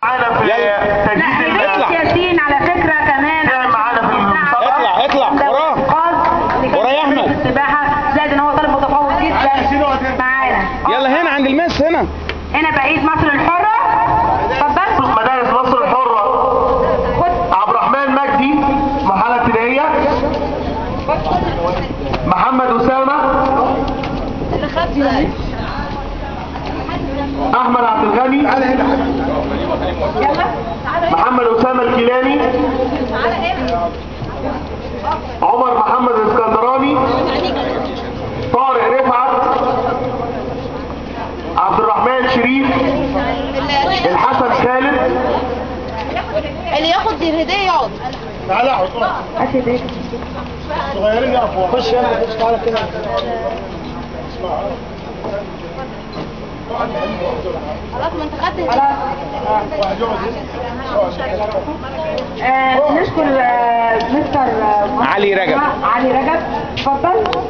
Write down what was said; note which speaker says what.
Speaker 1: معانا في
Speaker 2: يلا.
Speaker 1: تجديد ال-
Speaker 2: اطلع.
Speaker 3: ياسين على فكرة كمان
Speaker 1: تعب معانا في المسابقة.
Speaker 2: اطلع اطلع
Speaker 3: ده
Speaker 2: وراه
Speaker 3: إنقاذ اللي كان
Speaker 2: وراه يا
Speaker 3: بيعمل
Speaker 2: أحمد.
Speaker 3: السباحة زائد ان هو طالب متفوق جدا معانا
Speaker 2: يلا هنا عند المس هنا
Speaker 3: هنا بقية مصر الحرة اتفضل
Speaker 1: مدارس مصر الحرة
Speaker 3: خد
Speaker 1: عبد الرحمن مجدي مرحلة ابتدائية محمد أسامة أحمد عبد الغني
Speaker 3: يلا
Speaker 1: محمد أسامة الكيلاني عمر محمد الاسكندراني طارق رفعت عبد الرحمن شريف الحسن خالد
Speaker 4: اللي ياخد الهديه يقعد
Speaker 3: هات ايديك
Speaker 4: خلاص ما انت خدت
Speaker 3: خلاص آه نشكر آه مستر آه
Speaker 2: علي رجب.
Speaker 3: علي رجب اتفضل